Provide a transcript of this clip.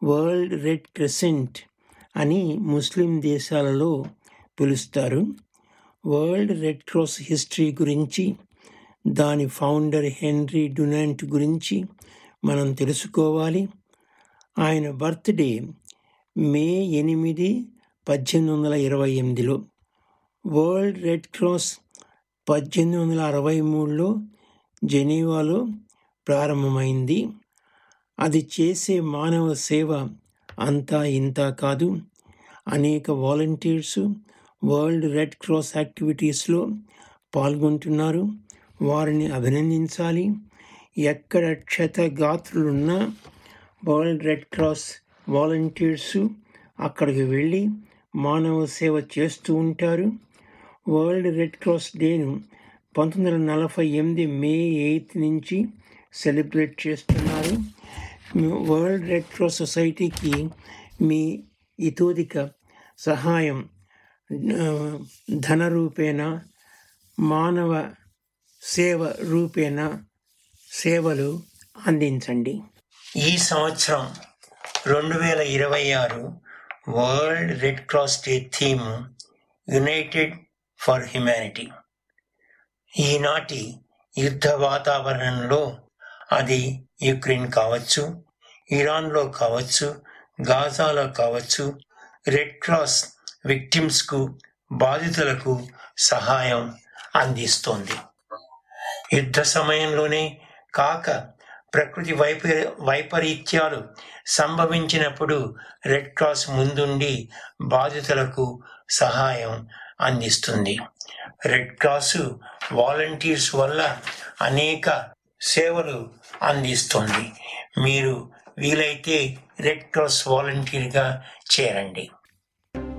world red crescent అని ముస్లిం దేశాలలో పిలుస్తారు వరల్డ్ రెడ్ క్రాస్ హిస్టరీ గురించి దాని ఫౌండర్ హెన్రీ డునాంట్ గురించి మనం తెలుసుకోవాలి ఆయన బర్త్డే మే ఎనిమిది పద్దెనిమిది వందల ఇరవై ఎనిమిదిలో వరల్డ్ రెడ్ క్రాస్ పద్దెనిమిది వందల అరవై మూడులో జెనీవాలో ప్రారంభమైంది అది చేసే మానవ సేవ అంతా ఇంత కాదు అనేక వాలంటీర్స్ వరల్డ్ రెడ్ క్రాస్ యాక్టివిటీస్లో పాల్గొంటున్నారు వారిని అభినందించాలి ఎక్కడ క్షతగాత్రులున్నా వరల్డ్ రెడ్ క్రాస్ వాలంటీర్స్ అక్కడికి వెళ్ళి మానవ సేవ చేస్తూ ఉంటారు వరల్డ్ రెడ్ క్రాస్ డేను పంతొమ్మిది వందల నలభై ఎనిమిది మే ఎయిత్ నుంచి సెలబ్రేట్ చేస్తున్నారు వరల్డ్ రెడ్ క్రాస్ సొసైటీకి మీ ఇతోదిక సహాయం ఆ, ధన రూపేణ మానవ సేవ రూపేణ సేవలు అందించండి ఈ సంవత్సరం రెండు వేల ఇరవై ఆరు world Red Cross day theme united for humanity ఈనాటి యుద్ధ వాతావరణంలో అది యుక్రెయిన్ కావచ్చు ఇరాన్లో కావచ్చు గాజాలో కావచ్చు రెడ్ క్రాస్ విక్టిమ్స్కు బాధితులకు సహాయం అందిస్తోంది యుద్ధ సమయంలోనే కాక ప్రకృతి వైప వైపరీత్యాలు సంభవించినప్పుడు రెడ్ క్రాస్ ముందుండి బాధితులకు సహాయం అందిస్తుంది రెడ్ క్రాస్ వాలంటీర్స్ వల్ల అనేక సేవలు అందిస్తుంది మీరు వీలైతే రెడ్ క్రాస్ వాలంటీర్గా చేరండి